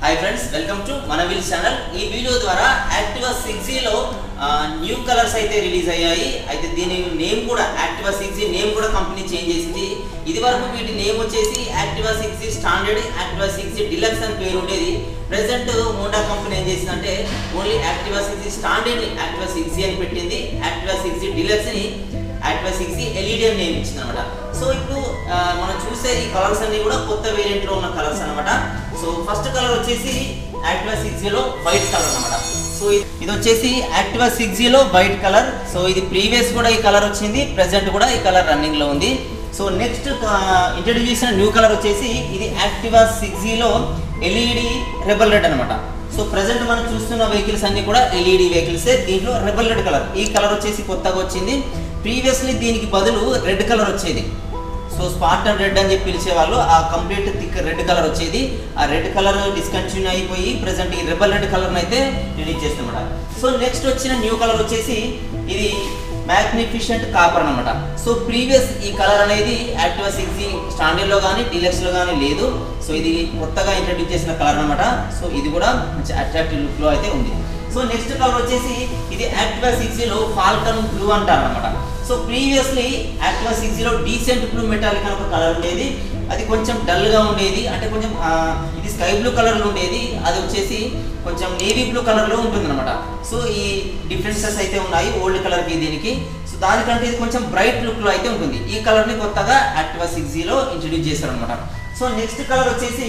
hi friends welcome to మన wheel channel ఈ video ద్వారా యాక్టివా సిక్స్ లో న్యూ కలర్స్ అయితే రిలీజ్ అయ్యాయి అయితే దీని నేమ్ కూడా యాక్టివా సిక్స్ నేమ్ కూడా కంపెనీ చేంజ్ చేసింది ఇది వరకు వీటి నేమ్ వచ్చేసి Activa six standard Activa six deluxe అని పేరు ఉండేది ప్రెసెంట్ హోండా కంపెనీ ఏం చేసిందంటే only Activa six standard Activa six అని పెట్టింది యాక్టివా సిక్స్ డిలక్స్ ని యాక్టివా సిక్స్ ఎల్ఈడి అని నేమ్ ఇచ్చింది అనమాట సో ఇప్పుడు ఆ, మనం చూసే ఈ కలర్స్ అన్ని కూడా కొత్త వేరియంట్ లో ఉన్న కలర్స్ అన్నమాట సో ఫస్ట్ కలర్ వచ్చేసి యాక్టివా సిక్స్ లో వైట్ కలర్ అన్నమాట సో ఇది- ఇది వచ్చేసి యాక్టివా సిక్స్ లో వైట్ కలర్ సో ఇది ప్రీవియస్ కూడా ఈ కలర్ వచ్చింది ప్రెసెంట్ కూడా ఈ కలర్ రన్నింగ్ లో ఉంది సో నెక్స్ట్ ఇంట్రడ్యూస్ చేసిన న్యూ కలర్ వచ్చేసి ఇది యాక్టివా సిక్స్ లో ఎల్ఈడి రెబల్ రెడ్ అనమాట సో ప్రజెంట్ మనం చూస్తున్న వెహికల్స్ అన్ని కూడా ఎల్ఈడి వెహికల్స్ దీంట్లో రెబల్ రెడ్ కలర్ ఈ కలర్ వచ్చేసి కొత్తగా వచ్చింది ప్రీవియస్లీ దీనికి బదులు రెడ్ కలర్ వచ్చేది సో స్పార్టన్ రెడ్ అని చెప్పి పిలిచేవాళ్ళు ఆ కంప్లీట్ థిక్ రెడ్ కలర్ వచ్చేది ఆ రెడ్ కలర్ డిస్కంటిన్యూ అయిపోయి ప్రజెంట్ ఈ రెబల్ రెడ్ కలర్ అయితే రిలీజ్ చేస్తామన్నమాట సో నెక్స్ట్ వచ్చిన న్యూ కలర్ వచ్చేసి ఇది మ్యాగ్నిఫిషెంట్ కాపర్ అనమాట సో ప్రీవియస్ ఈ కలర్ అనేది యాక్టివా సిక్స్ స్టాండర్డ్ లో కానీ డీలక్స్ లో కానీ లేదు సో ఇది కొత్తగా ఇంట్రడ్యూస్ చేసిన కలర్ అనమాట సో ఇది కూడా మంచి అట్రాక్టివ్ లుక్ లో అయితే ఉంది సో నెక్స్ట్ కలర్ వచ్చేసి ఇది యాక్టివా సిక్స్ లో ఫాల్కన్ బ్లూ అంటారు అనమాట సో ప్రీవియస్లీ యాక్టివా సిక్స్ లో డీసెంట్ బ్లూ మెటాలిక్ అని ఒక కలర్ ఉండేది అది కొంచెం డల్ గా ఉండేది అంటే కొంచెం ఆ, ఇది స్కై బ్లూ కలర్ లో ఉండేది అది వచ్చేసి కొంచెం నేవీ బ్లూ కలర్ లో ఉంటుంది అనమాట సో ఈ డిఫరెన్సెస్ అయితే ఉన్నాయి ఓల్డ్ కలర్ కి దీనికి సో దానికంటే ఇది కొంచెం బ్రైట్ లుక్ లో అయితే ఉంటుంది ఈ కలర్ ని కొత్తగా యాక్టివా సిక్స్ లో ఇంట్రడ్యూస్ చేశారు అనమాట సో నెక్స్ట్ కలర్ వచ్చేసి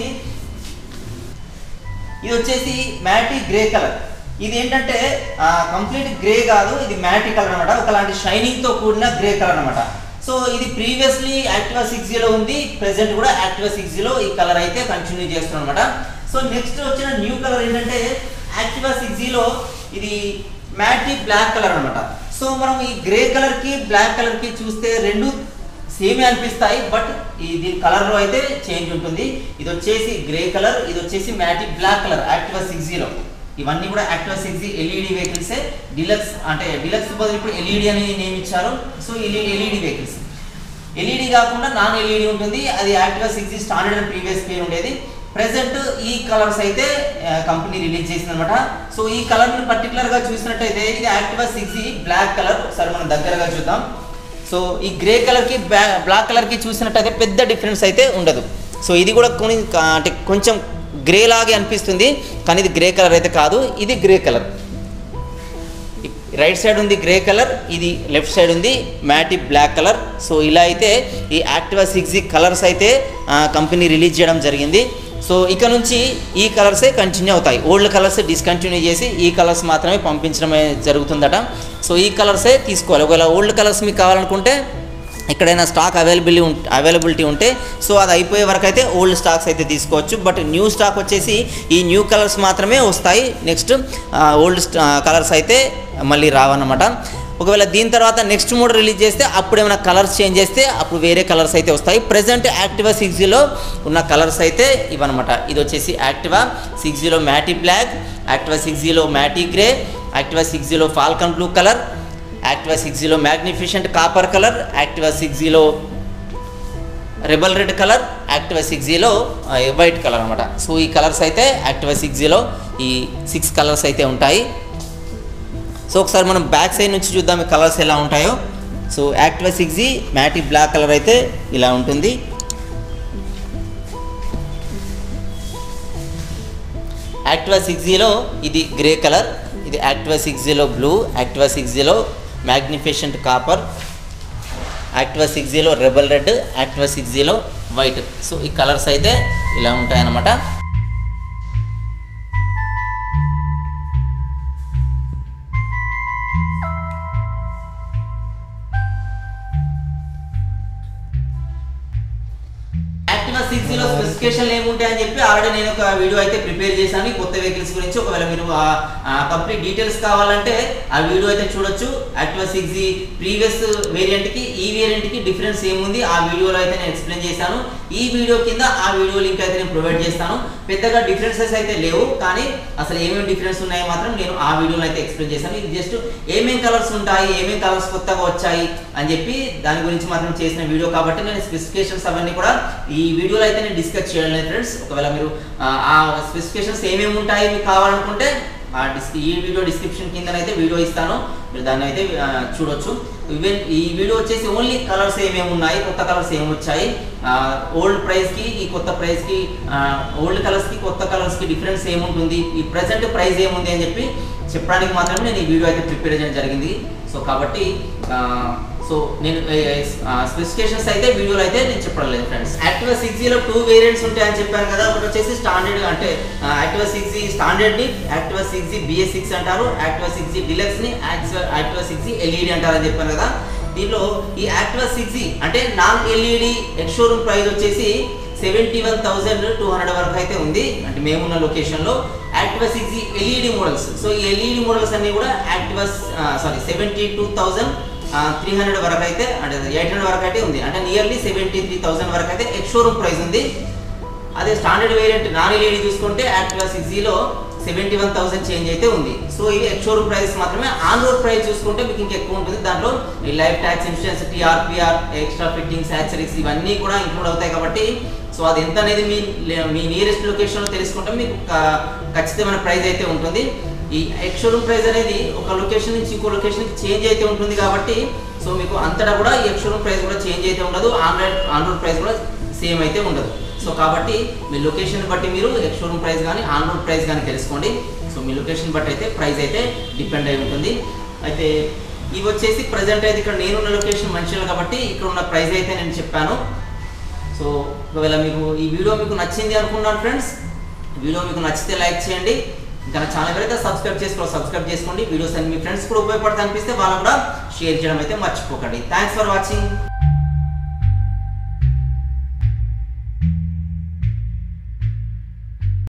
ఇది వచ్చేసి మ్యాటీ గ్రే కలర్ ఇది ఏంటంటే కంప్లీట్ గ్రే కాదు ఇది మ్యాటీ కలర్ అనమాట ఒకలాంటి షైనింగ్ తో కూడిన గ్రే కలర్ అనమాట సో ఇది ప్రీవియస్లీ యాక్టివా సిక్స్ లో ఉంది ప్రెసెంట్ కూడా యాక్టివా సిక్స్ లో ఈ కలర్ అయితే కంటిన్యూ చేస్తున్నాం అనమాట సో నెక్స్ట్ వచ్చిన న్యూ కలర్ ఏంటంటే యాక్టివా సిక్స్ లో ఇది మ్యాటీ బ్లాక్ కలర్ అనమాట సో మనం ఈ గ్రే కలర్ కి బ్లాక్ కలర్ కి చూస్తే రెండు సేమే అనిపిస్తాయి బట్ ఇది కలర్ లో అయితే చేంజ్ ఉంటుంది ఇది వచ్చేసి గ్రే కలర్ ఇది వచ్చేసి matte black colour Activa six zero ఇవన్నీ కూడా Activa six LED vehicles deluxe అంటే డిలక్స్ బదులు ఇప్పుడు ఎల్ఈడి అని నేమ్ ఇచ్చారు సో ఎల్ఈడి వెహికల్స్ ఎల్ఈడి కాకుండా నాన్ ఎల్ఈడి ఉంటుంది అది Activa six standard and previous పేరు ఉండేది ప్రెసెంట్ ఈ కలర్స్ అయితే కంపెనీ రిలీజ్ చేసింది అనమాట సో ఈ కలర్ పర్టికులర్ గా చూసినట్టయితే ఇది యాక్టివా సిక్స్ బ్లాక్ కలర్ ఒకసారి మనం దగ్గరగా చూద్దాం సో ఈ గ్రే కలర్కి బ్లాక్ కలర్కి చూసినట్టయితే పెద్ద డిఫరెన్స్ అయితే ఉండదు సో ఇది కూడా కొన్ని అంటే కొంచెం గ్రే లాగే అనిపిస్తుంది కానీ ఇది గ్రే కలర్ అయితే కాదు ఇది గ్రే కలర్ రైట్ సైడ్ ఉంది గ్రే కలర్ ఇది లెఫ్ట్ సైడ్ ఉంది మ్యాటి బ్లాక్ కలర్ సో ఇలా అయితే ఈ యాక్టివా సిక్స్ కలర్స్ అయితే కంపెనీ రిలీజ్ చేయడం జరిగింది సో ఇక నుంచి ఈ కలర్సే కంటిన్యూ అవుతాయి ఓల్డ్ కలర్స్ డిస్కంటిన్యూ చేసి ఈ కలర్స్ మాత్రమే పంపించడమే జరుగుతుందట సో ఈ కలర్సే తీసుకోవాలి ఒకవేళ ఓల్డ్ కలర్స్ మీకు కావాలనుకుంటే ఎక్కడైనా స్టాక్ అవైలబిలిటీ అవైలబిలిటీ ఉంటే సో అది అయిపోయే వరకు అయితే ఓల్డ్ స్టాక్స్ అయితే తీసుకోవచ్చు బట్ న్యూ స్టాక్ వచ్చేసి ఈ న్యూ కలర్స్ మాత్రమే వస్తాయి నెక్స్ట్ ఓల్డ్ కలర్స్ అయితే మళ్ళీ రావన్నమాట ఒకవేళ దీని తర్వాత నెక్స్ట్ మోడల్ రిలీజ్ చేస్తే అప్పుడు ఏమైనా కలర్స్ చేంజ్ చేస్తే అప్పుడు వేరే కలర్స్ అయితే వస్తాయి ప్రజెంట్ యాక్టివా సిక్స్ జీలో ఉన్న కలర్స్ అయితే ఇవన్నమాట ఇది వచ్చేసి యాక్టివా సిక్స్ జీలో మ్యాటీ బ్లాక్ యాక్టివా సిక్స్ జీలో మ్యాటీ గ్రే యాక్టివా సిక్స్ జీలో Falcon blue colour Activa six జీలో magnificent copper colour Activa six జీలో rebel red colour Activa six జీలో వైట్ కలర్ అనమాట సో ఈ కలర్స్ అయితే యాక్టివా సిక్స్ జీలో ఈ సిక్స్ కలర్స్ అయితే ఉంటాయి సో ఒకసారి మనం బ్యాక్ సైడ్ నుంచి చూద్దాం ఈ కలర్స్ ఎలా ఉంటాయో so Activa six G matte black colour అయితే ఇలా ఉంటుంది యాక్టివా సిక్స్ జీలో ఇది గ్రే కలర్ ఇది యాక్టివా సిక్స్ జీలో బ్లూ యాక్టివా సిక్స్ జీలో మ్యాగ్నిఫిషెంట్ కాపర్ యాక్టివా సిక్స్ జీలో రెబల్ రెడ్ యాక్టివా సిక్స్ జీలో వైట్ సో ఈ కలర్స్ అయితే ఇలా ఉంటాయన్నమాట యాక్టివా సిక్స్ లో స్పెసిఫికేషన్ ఏముంటాయి అని చెప్పి ఆల్రెడీ నేను ఒక వీడియో అయితే ప్రిపేర్ చేశాను ఈ కొత్త వెహికల్స్ గురించి ఒకవేళ మీరు ఆ కంప్లీట్ డీటెయిల్స్ కావాలంటే ఆ వీడియో అయితే చూడొచ్చు యాక్టివా సిక్స్ ప్రీవియస్ వేరియంట్ కి ఈ వేరియంట్ కి డిఫరెన్స్ ఏముంది ఆ వీడియోలో అయితే నేను ఎక్స్ప్లెయిన్ చేశాను ఈ వీడియో కింద ఆ వీడియో లింక్ అయితే నేను ప్రొవైడ్ చేస్తాను పెద్దగా డిఫరెన్సెస్ అయితే లేవు కానీ అసలు ఏమేమి డిఫరెన్స్ ఉన్నాయో మాత్రం నేను ఆ వీడియోలో అయితే ఎక్స్ప్లెయిన్ చేశాను ఇది జస్ట్ ఏమేం కలర్స్ ఉంటాయి ఏమేం కలర్స్ కొత్తగా వచ్చాయి అని చెప్పి దాని గురించి మాత్రం చేసిన వీడియో కాబట్టి నేను స్పెసిఫికేషన్స్ అవన్నీ కూడా ఈ వీడియోలో అయితే నేను డిస్కస్ చేయడం లేదు ఫ్రెండ్స్ ఒకవేళ మీరు ఆ, ఆ స్పెసిఫికేషన్స్ ఏమేమి ఉంటాయి మీకు కావాలనుకుంటే ఆ డిస్ ఈ వీడియో డిస్క్రిప్షన్ కింద అయితే వీడియో ఇస్తాను మీరు దాన్ని అయితే ఆ, చూడొచ్చు ఈవెన్ ఈ వీడియో వచ్చేసి ఓన్లీ కలర్స్ ఏమేమి ఉన్నాయి కొత్త కలర్స్ ఏమి వచ్చాయి ఓల్డ్ ప్రైస్కి ఈ కొత్త ప్రైస్కి ఓల్డ్ కలర్స్కి కొత్త కలర్స్కి డిఫరెన్స్ ఏముంటుంది ఈ ప్రజెంట్ ప్రైస్ ఏముంది అని చెప్పి చెప్పడానికి మాత్రమే నేను ఈ వీడియో అయితే ప్రిపేర్ చేయడం జరిగింది సో కాబట్టి ఆ, సో నేను స్పెసిఫికేషన్స్ అయితే వీడియోలో అయితే నేను చెప్పడం లేదు ఫ్రెండ్స్ యాక్టివా సిక్స్ జీలో టూ వేరియంట్స్ ఉంటాయని చెప్పాను కదా ఒకటి వచ్చేసి స్టాండర్డ్ అంటే యాక్టివా సిక్స్ జీ స్టాండర్డ్ ని Activa six G BS six అంటారు యాక్టివా సిక్స్ జీ డిలక్స్ ని యాక్టివా సిక్స్ జీ ఎల్ఈడి అంటారని చెప్పాను కదా దీనిలో ఈ యాక్టివా సిక్స్ జీ అంటే non LED ex showroom price వచ్చేసి seventy one thousand two hundred వరకు అయితే ఉంది అంటే మేమున్న లొకేషన్లో Activa six G LED models so ఈ ఎల్ఈడి మోడల్స్ అన్ని కూడా Activa sorry seventy two thousand three hundred వరకు అయితే అంటే ఎయిట్ హండ్రెడ్ వరకు అయితే ఉంది అంటే నియర్లీ సెవెంటీ త్రీ థౌసండ్ వరకు అయితే ఎక్స్ షోరూమ్ ప్రైస్ ఉంది అదే స్టాండర్డ్ వేరియంట్ నాన్ ఎల్ఈడి చూసుకుంటే యాక్టివా సిక్స్ జీలో సెవెంటీ వన్ థౌసండ్ చేంజ్ అయితే ఉంది సో ఇవి ఎక్స్ షోరూమ్ ప్రైస్ మాత్రమే ఆన్ రోడ్ ప్రైస్ చూసుకుంటే మీకు ఇంకా ఎక్కువ ఉంటుంది దాంట్లో ఈ life tax insurance TRPR extra fittings accessories ఇవన్నీ కూడా ఇంక్లూడ్ అవుతాయి కాబట్టి సో అది ఎంత అనేది మీ మీ నియరెస్ట్ లొకేషన్లో తెలుసుకుంటే మీకు క- ఖచ్చితమైన ప్రైస్ అయితే ఉంటుంది ఈ ఎక్స్ షోరూమ్ ప్రైస్ అనేది ఒక లొకేషన్ నుంచి ఇంకో లొకేషన్కి చేంజ్ అయితే ఉంటుంది కాబట్టి సో మీకు అంతటా కూడా ఈ ఎక్స్ షోరూమ్ ప్రైస్ కూడా చేంజ్ అయితే ఉండదు ఆన్లైన్ ఆన్ రోడ్ ప్రైస్ కూడా సేమ్ అయితే ఉండదు సో కాబట్టి మీ లొకేషన్ బట్టి మీరు ఎక్స్ షోరూమ్ ప్రైస్ కానీ ఆన్ రోడ్ ప్రైస్ కానీ తెలుసుకోండి సో మీ లొకేషన్ బట్టి అయితే ప్రైస్ అయితే డిపెండ్ అయి ఉంటుంది అయితే ఇవి వచ్చేసి ప్రజెంట్ అయితే ఇక్కడ నేనున్న లొకేషన్ మంచిగా కాబట్టి ఇక్కడ ఉన్న ప్రైస్ అయితే నేను చెప్పాను సో ఒకవేళ మీకు ఈ వీడియో మీకు నచ్చింది అనుకున్నాను ఫ్రెండ్స్ వీడియో మీకు నచ్చితే లైక్ చేయండి ఇంకా నా ఛానల్ ఎవరైతే సబ్స్క్రైబ్ చేసుకో సబ్స్క్రైబ్ చేసుకోండి వీడియోస్ అన్ని మీ ఫ్రెండ్స్ కూడా ఉపయోగపడతా అనిపిస్తే వాళ్ళు కూడా షేర్ చేయడం అయితే మర్చిపోకండి థ్యాంక్స్ ఫర్ వాచింగ్